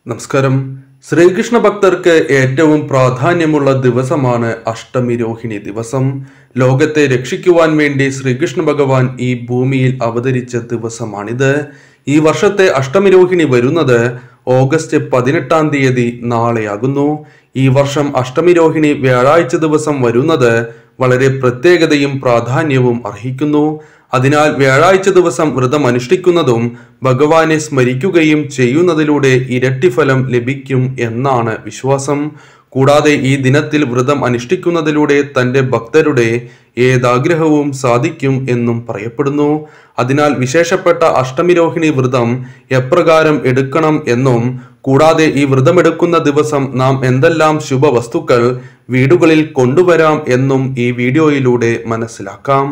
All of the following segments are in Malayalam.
നമസ്കാരം ശ്രീകൃഷ്ണ ഭക്തർക്ക് ഏറ്റവും പ്രാധാന്യമുള്ള ദിവസമാണ് അഷ്ടമി രോഹിണി ദിവസം ലോകത്തെ രക്ഷിക്കുവാൻ വേണ്ടി ശ്രീകൃഷ്ണ ഭഗവാൻ ഈ ഭൂമിയിൽ അവതരിച്ച ദിവസമാണിത് ഈ വർഷത്തെ അഷ്ടമി രോഹിണി വരുന്നത് ഓഗസ്റ്റ് പതിനെട്ടാം തീയതി നാളെയാകുന്നു ഈ വർഷം അഷ്ടമി രോഹിണി വ്യാഴാഴ്ച ദിവസം വരുന്നത് വളരെ പ്രത്യേകതയും പ്രാധാന്യവും അർഹിക്കുന്നു അതിനാൽ വ്യാഴാഴ്ച ദിവസം വ്രതം അനുഷ്ഠിക്കുന്നതും ഭഗവാനെ സ്മരിക്കുകയും ചെയ്യുന്നതിലൂടെ ഇരട്ടി ഫലം ലഭിക്കും എന്നാണ് വിശ്വാസം കൂടാതെ ഈ ദിനത്തിൽ വ്രതം അനുഷ്ഠിക്കുന്നതിലൂടെ തന്റെ ഭക്തരുടെ ഏതാഗ്രഹവും സാധിക്കും എന്നും പറയപ്പെടുന്നു അതിനാൽ വിശേഷപ്പെട്ട അഷ്ടമിരോഹിണി വ്രതം എപ്രകാരം എടുക്കണം എന്നും കൂടാതെ ഈ വ്രതമെടുക്കുന്ന ദിവസം നാം എന്തെല്ലാം ശുഭവസ്തുക്കൾ വീടുകളിൽ കൊണ്ടുവരാം എന്നും ഈ വീഡിയോയിലൂടെ മനസ്സിലാക്കാം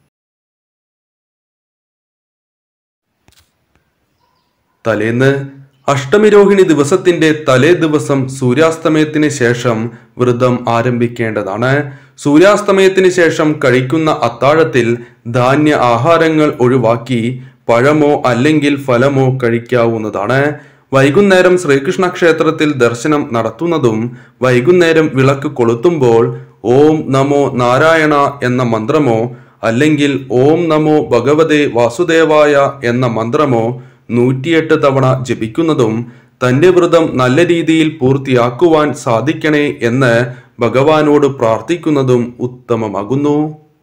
തലേന്ന് അഷ്ടമിരോഹിണി ദിവസത്തിന്റെ തലേ ദിവസം സൂര്യാസ്തമയത്തിന് ശേഷം വ്രതം ആരംഭിക്കേണ്ടതാണ് സൂര്യാസ്തമയത്തിന് ശേഷം കഴിക്കുന്ന അത്താഴത്തിൽ ധാന്യ ആഹാരങ്ങൾ ഒഴിവാക്കി പഴമോ അല്ലെങ്കിൽ ഫലമോ കഴിക്കാവുന്നതാണ് വൈകുന്നേരം ശ്രീകൃഷ്ണ ക്ഷേത്രത്തിൽ ദർശനം നടത്തുന്നതും വൈകുന്നേരം വിളക്ക് കൊളുത്തുമ്പോൾ ഓം നമോ നാരായണ എന്ന മന്ത്രമോ അല്ലെങ്കിൽ ഓം നമോ ഭഗവതേ വാസുദേവായ എന്ന മന്ത്രമോ നൂറ്റിയെട്ട് തവണ ജപിക്കുന്നതും തന്റെ വ്രതം നല്ല രീതിയിൽ പൂർത്തിയാക്കുവാൻ സാധിക്കണേ എന്ന് ഭഗവാനോട് പ്രാർത്ഥിക്കുന്നതും ഉത്തമമാകുന്നു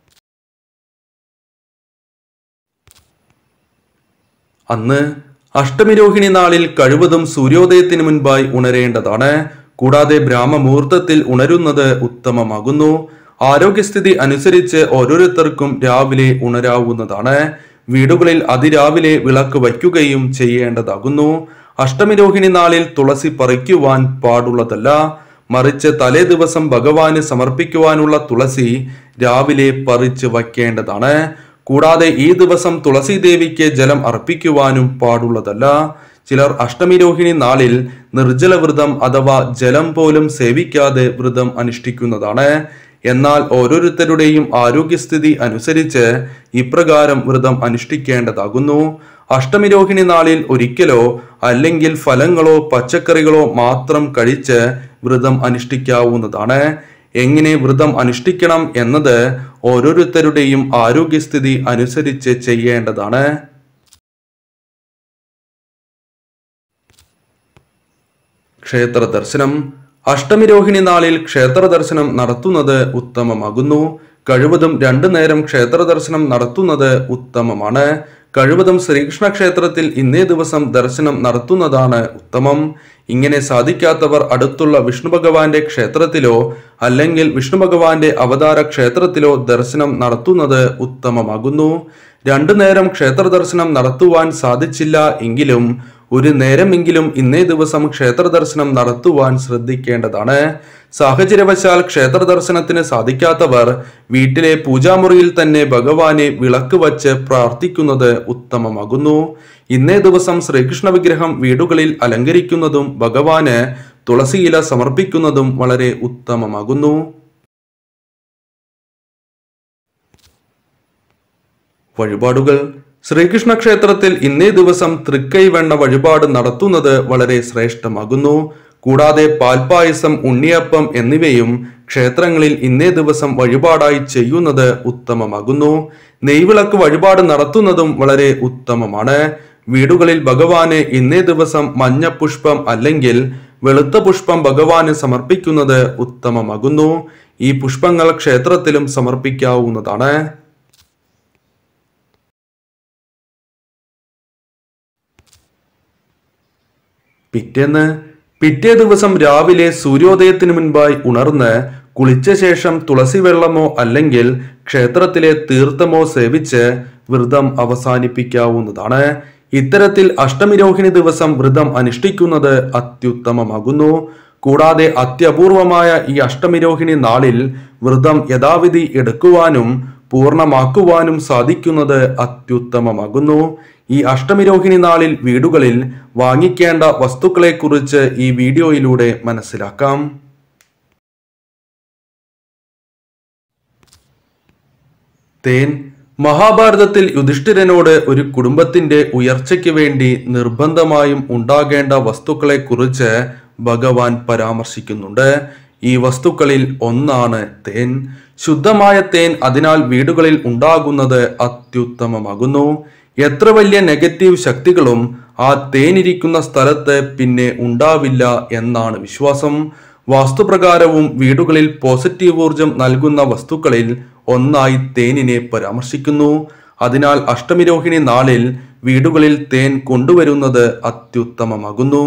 അന്ന് അഷ്ടമിരോഹിണി നാളിൽ കഴിവതും സൂര്യോദയത്തിന് മുൻപായി ഉണരേണ്ടതാണ് കൂടാതെ ബ്രാഹ്മമുഹൂർത്തത്തിൽ ഉണരുന്നത് ഉത്തമമാകുന്നു ആരോഗ്യസ്ഥിതി അനുസരിച്ച് ഓരോരുത്തർക്കും രാവിലെ ഉണരാവുന്നതാണ് വീടുകളിൽ അതിരാവിലെ വിളക്ക് വയ്ക്കുകയും ചെയ്യേണ്ടതാകുന്നു അഷ്ടമിരോഹിണി നാളിൽ തുളസി പറിക്കുവാൻ പാടുള്ളതല്ല മറിച്ച് തലേ ദിവസം ഭഗവാന് സമർപ്പിക്കുവാനുള്ള തുളസി രാവിലെ പറിച്ച് വയ്ക്കേണ്ടതാണ് കൂടാതെ ഈ ദിവസം തുളസി ദേവിക്ക് ജലം അർപ്പിക്കുവാനും പാടുള്ളതല്ല ചിലർ അഷ്ടമിരോഹിണി നാളിൽ നിർജ്ജല വ്രതം അഥവാ ജലം പോലും സേവിക്കാതെ വ്രതം അനുഷ്ഠിക്കുന്നതാണ് എന്നാൽ ഓരോരുത്തരുടെയും ആരോഗ്യസ്ഥിതി അനുസരിച്ച് ഇപ്രകാരം വ്രതം അനുഷ്ഠിക്കേണ്ടതാകുന്നു അഷ്ടമിരോഹിണി നാളിൽ ഒരിക്കലോ അല്ലെങ്കിൽ ഫലങ്ങളോ പച്ചക്കറികളോ മാത്രം കഴിച്ച് വ്രതം അനുഷ്ഠിക്കാവുന്നതാണ് എങ്ങനെ വ്രതം അനുഷ്ഠിക്കണം എന്നത് ഓരോരുത്തരുടെയും ആരോഗ്യസ്ഥിതി അനുസരിച്ച് ചെയ്യേണ്ടതാണ് ക്ഷേത്ര ദർശനം അഷ്ടമിരോഹിണി നാളിൽ ക്ഷേത്ര ദർശനം നടത്തുന്നത് ഉത്തമമാകുന്നു കഴിവതും രണ്ടു നേരം ക്ഷേത്ര ദർശനം നടത്തുന്നത് ഉത്തമമാണ് കഴിവതും ശ്രീകൃഷ്ണ ക്ഷേത്രത്തിൽ ഇന്നേ ദിവസം ദർശനം നടത്തുന്നതാണ് ഉത്തമം ഇങ്ങനെ സാധിക്കാത്തവർ അടുത്തുള്ള വിഷ്ണു ഭഗവാന്റെ ക്ഷേത്രത്തിലോ അല്ലെങ്കിൽ വിഷ്ണു ഭഗവാന്റെ അവതാര ക്ഷേത്രത്തിലോ ദർശനം നടത്തുന്നത് ഉത്തമമാകുന്നു രണ്ടു നേരം ക്ഷേത്ര ദർശനം നടത്തുവാൻ സാധിച്ചില്ല എങ്കിലും ഒരു നേരമെങ്കിലും ഇന്നേ ദിവസം ക്ഷേത്ര ദർശനം നടത്തുവാൻ ശ്രദ്ധിക്കേണ്ടതാണ് സാഹചര്യവശാൽ ക്ഷേത്ര ദർശനത്തിന് സാധിക്കാത്തവർ വീട്ടിലെ പൂജാമുറിയിൽ തന്നെ ഭഗവാനെ വിളക്ക് വച്ച് പ്രാർത്ഥിക്കുന്നത് ഉത്തമമാകുന്നു ഇന്നേ ദിവസം ശ്രീകൃഷ്ണ വിഗ്രഹം വീടുകളിൽ അലങ്കരിക്കുന്നതും ഭഗവാന് തുളസിയില സമർപ്പിക്കുന്നതും വളരെ ഉത്തമമാകുന്നു വഴിപാടുകൾ ശ്രീകൃഷ്ണ ക്ഷേത്രത്തിൽ ഇന്നേ ദിവസം തൃക്കൈവെണ്ണ വഴിപാട് നടത്തുന്നത് വളരെ ശ്രേഷ്ഠമാകുന്നു കൂടാതെ പാൽപ്പായസം ഉണ്ണിയപ്പം എന്നിവയും ക്ഷേത്രങ്ങളിൽ ഇന്നേ ദിവസം വഴിപാടായി ചെയ്യുന്നത് ഉത്തമമാകുന്നു നെയ്വിളക്ക് വഴിപാട് നടത്തുന്നതും വളരെ ഉത്തമമാണ് വീടുകളിൽ ഭഗവാന് ഇന്നേ ദിവസം മഞ്ഞ പുഷ്പം അല്ലെങ്കിൽ വെളുത്ത പുഷ്പം ഭഗവാന് സമർപ്പിക്കുന്നത് ഉത്തമമാകുന്നു ഈ പുഷ്പങ്ങൾ ക്ഷേത്രത്തിലും സമർപ്പിക്കാവുന്നതാണ് പിറ്റേന്ന് പിറ്റേ ദിവസം രാവിലെ സൂര്യോദയത്തിന് മുൻപായി ഉണർന്ന് കുളിച്ച ശേഷം തുളസി വെള്ളമോ അല്ലെങ്കിൽ ക്ഷേത്രത്തിലെ തീർത്ഥമോ സേവിച്ച് വ്രതം അവസാനിപ്പിക്കാവുന്നതാണ് ഇത്തരത്തിൽ അഷ്ടമിരോഹിണി ദിവസം വ്രതം അനുഷ്ഠിക്കുന്നത് അത്യുത്തമമാകുന്നു കൂടാതെ അത്യപൂർവമായ ഈ അഷ്ടമിരോഹിണി നാളിൽ വ്രതം യഥാവിധി എടുക്കുവാനും പൂർണ്ണമാക്കുവാനും സാധിക്കുന്നത് അത്യുത്തമമാകുന്നു ഈ അഷ്ടമിരോഹിണി നാളിൽ വീടുകളിൽ വാങ്ങിക്കേണ്ട വസ്തുക്കളെക്കുറിച്ച് ഈ വീഡിയോയിലൂടെ മനസ്സിലാക്കാം തേൻ മഹാഭാരതത്തിൽ യുധിഷ്ഠിരനോട് ഒരു കുടുംബത്തിന്റെ ഉയർച്ചയ്ക്ക് വേണ്ടി നിർബന്ധമായും ഉണ്ടാകേണ്ട വസ്തുക്കളെ കുറിച്ച് ഭഗവാൻ പരാമർശിക്കുന്നുണ്ട് ഈ വസ്തുക്കളിൽ ഒന്നാണ് തേൻ ശുദ്ധമായ തേൻ അതിനാൽ വീടുകളിൽ ഉണ്ടാകുന്നത് അത്യുത്തമമാകുന്നു എത്ര വലിയ നെഗറ്റീവ് ശക്തികളും ആ തേനിരിക്കുന്ന സ്ഥലത്ത് പിന്നെ ഉണ്ടാവില്ല എന്നാണ് വിശ്വാസം വാസ്തുപ്രകാരവും വീടുകളിൽ പോസിറ്റീവ് ഊർജം നൽകുന്ന വസ്തുക്കളിൽ ഒന്നായി തേനിനെ പരാമർശിക്കുന്നു അതിനാൽ അഷ്ടമിരോഹിണി നാളിൽ വീടുകളിൽ തേൻ കൊണ്ടുവരുന്നത് അത്യുത്തമമാകുന്നു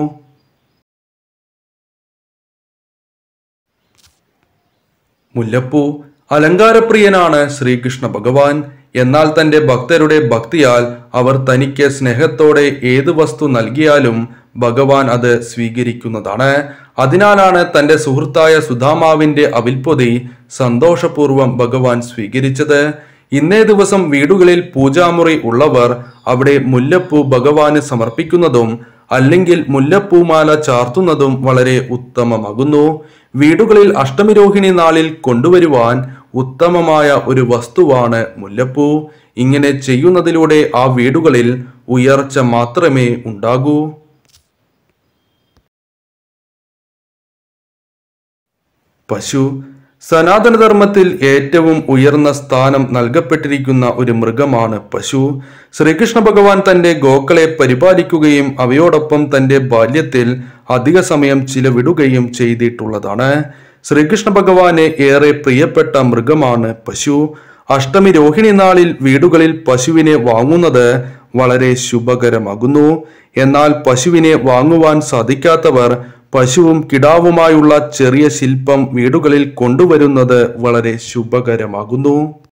മുല്ലപ്പൂ അലങ്കാരപ്രിയനാണ് ശ്രീകൃഷ്ണ ഭഗവാൻ എന്നാൽ തന്റെ ഭക്തരുടെ ഭക്തിയാൽ അവർ തനിക്ക് സ്നേഹത്തോടെ ഏത് വസ്തു നൽകിയാലും ഭഗവാൻ അത് സ്വീകരിക്കുന്നതാണ് അതിനാലാണ് തന്റെ സുഹൃത്തായ സുധാമാവിന്റെ അവിൽപ്പൊതി സന്തോഷപൂർവ്വം ഭഗവാൻ സ്വീകരിച്ചത് ഇന്നേ ദിവസം വീടുകളിൽ പൂജാമുറി ഉള്ളവർ അവിടെ മുല്ലപ്പൂ ഭഗവാന് സമർപ്പിക്കുന്നതും അല്ലെങ്കിൽ മുല്ലപ്പൂമാല ചാർത്തുന്നതും വളരെ ഉത്തമമാകുന്നു വീടുകളിൽ അഷ്ടമിരോഹിണി നാളിൽ കൊണ്ടുവരുവാൻ ഉത്തമമായ ഒരു വസ്തുവാണ് മുല്ലപ്പൂ ഇങ്ങനെ ചെയ്യുന്നതിലൂടെ ആ വീടുകളിൽ ഉയർച്ച മാത്രമേ ഉണ്ടാകൂ പശു സനാതനധർമ്മത്തിൽ ഏറ്റവും ഉയർന്ന സ്ഥാനം നൽകപ്പെട്ടിരിക്കുന്ന ഒരു മൃഗമാണ് പശു ശ്രീകൃഷ്ണ ഭഗവാൻ തന്റെ ഗോക്കളെ പരിപാലിക്കുകയും അവയോടൊപ്പം തന്റെ ബാല്യത്തിൽ അധിക സമയം ചിലവിടുകയും ചെയ്തിട്ടുള്ളതാണ് ശ്രീകൃഷ്ണ ഭഗവാന് ഏറെ പ്രിയപ്പെട്ട മൃഗമാണ് പശു അഷ്ടമി രോഹിണി നാളിൽ വീടുകളിൽ പശുവിനെ വാങ്ങുന്നത് വളരെ ശുഭകരമാകുന്നു എന്നാൽ പശുവിനെ വാങ്ങുവാൻ സാധിക്കാത്തവർ പശുവും കിടാവുമായുള്ള ചെറിയ ശില്പം വീടുകളിൽ കൊണ്ടുവരുന്നത് വളരെ ശുഭകരമാകുന്നു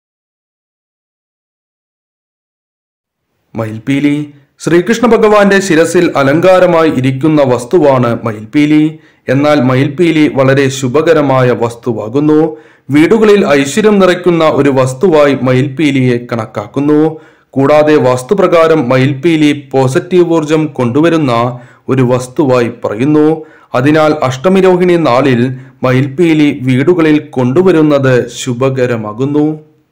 മയിൽപീലി ശ്രീകൃഷ്ണ ഭഗവാന്റെ ശിരസിൽ അലങ്കാരമായി ഇരിക്കുന്ന വസ്തുവാണ് മയിൽപീലി എന്നാൽ മയിൽപീലി വളരെ ശുഭകരമായ വസ്തുവാകുന്നു വീടുകളിൽ ഐശ്വര്യം നിറയ്ക്കുന്ന ഒരു വസ്തുവായി മയിൽപീലിയെ കണക്കാക്കുന്നു കൂടാതെ വാസ്തുപ്രകാരം മയിൽപീലി പോസിറ്റീവ് ഊർജം കൊണ്ടുവരുന്ന ഒരു വസ്തുവായി പറയുന്നു അതിനാൽ അഷ്ടമിരോഹിണി നാളിൽ മയിൽപീലി വീടുകളിൽ കൊണ്ടുവരുന്നത് ശുഭകരമാകുന്നു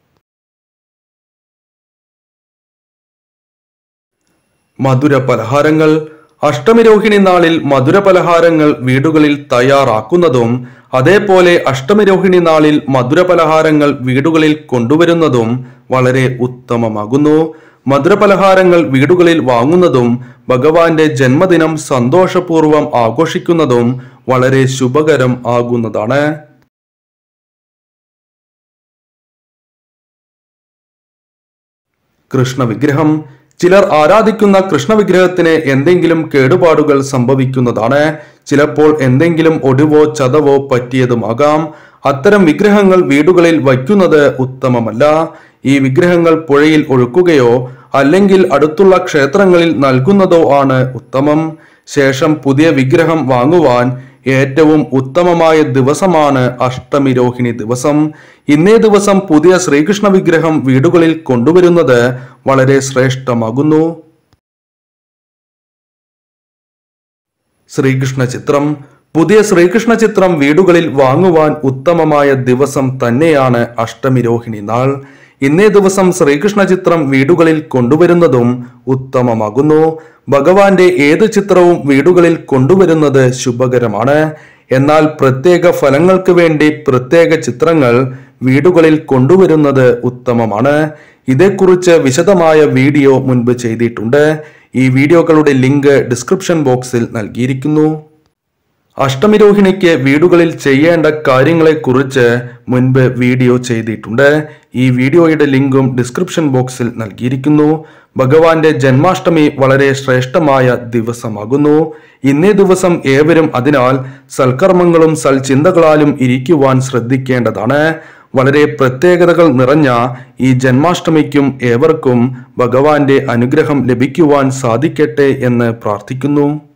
മധുര പലഹാരങ്ങൾ അഷ്ടമിരോഹിണി നാളിൽ മധുര പലഹാരങ്ങൾ വീടുകളിൽ തയ്യാറാക്കുന്നതും അതേപോലെ അഷ്ടമിരോഹിണി നാളിൽ മധുര പലഹാരങ്ങൾ വീടുകളിൽ കൊണ്ടുവരുന്നതും വളരെ ഉത്തമമാകുന്നു മധുര പലഹാരങ്ങൾ വീടുകളിൽ വാങ്ങുന്നതും ഭഗവാന്റെ ജന്മദിനം സന്തോഷപൂർവ്വം ആഘോഷിക്കുന്നതും വളരെ ശുഭകരം ആകുന്നതാണ് കൃഷ്ണ വിഗ്രഹം ചിലർ ആരാധിക്കുന്ന കൃഷ്ണ വിഗ്രഹത്തിന് എന്തെങ്കിലും കേടുപാടുകൾ സംഭവിക്കുന്നതാണ് ചിലപ്പോൾ എന്തെങ്കിലും ഒടിവോ ചതവോ പറ്റിയതുമാകാം അത്തരം വിഗ്രഹങ്ങൾ വീടുകളിൽ വയ്ക്കുന്നത് ഉത്തമമല്ല ഈ വിഗ്രഹങ്ങൾ പുഴയിൽ ഒഴുക്കുകയോ അല്ലെങ്കിൽ അടുത്തുള്ള ക്ഷേത്രങ്ങളിൽ നൽകുന്നതോ ആണ് ഉത്തമം ശേഷം പുതിയ വിഗ്രഹം വാങ്ങുവാൻ ഏറ്റവും ഉത്തമമായ ദിവസമാണ് അഷ്ടമി രോഹിണി ദിവസം ഇന്നേ ദിവസം പുതിയ ശ്രീകൃഷ്ണ വിഗ്രഹം വീടുകളിൽ കൊണ്ടുവരുന്നത് വളരെ ശ്രേഷ്ഠമാകുന്നു ശ്രീകൃഷ്ണ ചിത്രം പുതിയ ശ്രീകൃഷ്ണ ചിത്രം വീടുകളിൽ വാങ്ങുവാൻ ഉത്തമമായ ദിവസം തന്നെയാണ് അഷ്ടമി രോഹിണി നാൾ ഇന്നേ ദിവസം ശ്രീകൃഷ്ണ ചിത്രം വീടുകളിൽ കൊണ്ടുവരുന്നതും ഉത്തമമാകുന്നു ഭഗവാന്റെ ഏത് ചിത്രവും വീടുകളിൽ കൊണ്ടുവരുന്നത് ശുഭകരമാണ് എന്നാൽ പ്രത്യേക ഫലങ്ങൾക്ക് വേണ്ടി പ്രത്യേക ചിത്രങ്ങൾ വീടുകളിൽ കൊണ്ടുവരുന്നത് ഉത്തമമാണ് ഇതേക്കുറിച്ച് വിശദമായ വീഡിയോ മുൻപ് ചെയ്തിട്ടുണ്ട് ഈ വീഡിയോകളുടെ ലിങ്ക് ഡിസ്ക്രിപ്ഷൻ ബോക്സിൽ നൽകിയിരിക്കുന്നു അഷ്ടമിരോഹിണിക്ക് വീടുകളിൽ ചെയ്യേണ്ട കാര്യങ്ങളെക്കുറിച്ച് മുൻപ് വീഡിയോ ചെയ്തിട്ടുണ്ട് ഈ വീഡിയോയുടെ ലിങ്കും ഡിസ്ക്രിപ്ഷൻ ബോക്സിൽ നൽകിയിരിക്കുന്നു ഭഗവാന്റെ ജന്മാഷ്ടമി വളരെ ശ്രേഷ്ഠമായ ദിവസമാകുന്നു ഇന്നേ ദിവസം ഏവരും അതിനാൽ സൽക്കർമ്മങ്ങളും സൽചിന്തകളാലും ഇരിക്കുവാൻ ശ്രദ്ധിക്കേണ്ടതാണ് വളരെ പ്രത്യേകതകൾ നിറഞ്ഞ ഈ ജന്മാഷ്ടമിക്കും ഏവർക്കും ഭഗവാന്റെ അനുഗ്രഹം ലഭിക്കുവാൻ സാധിക്കട്ടെ എന്ന് പ്രാർത്ഥിക്കുന്നു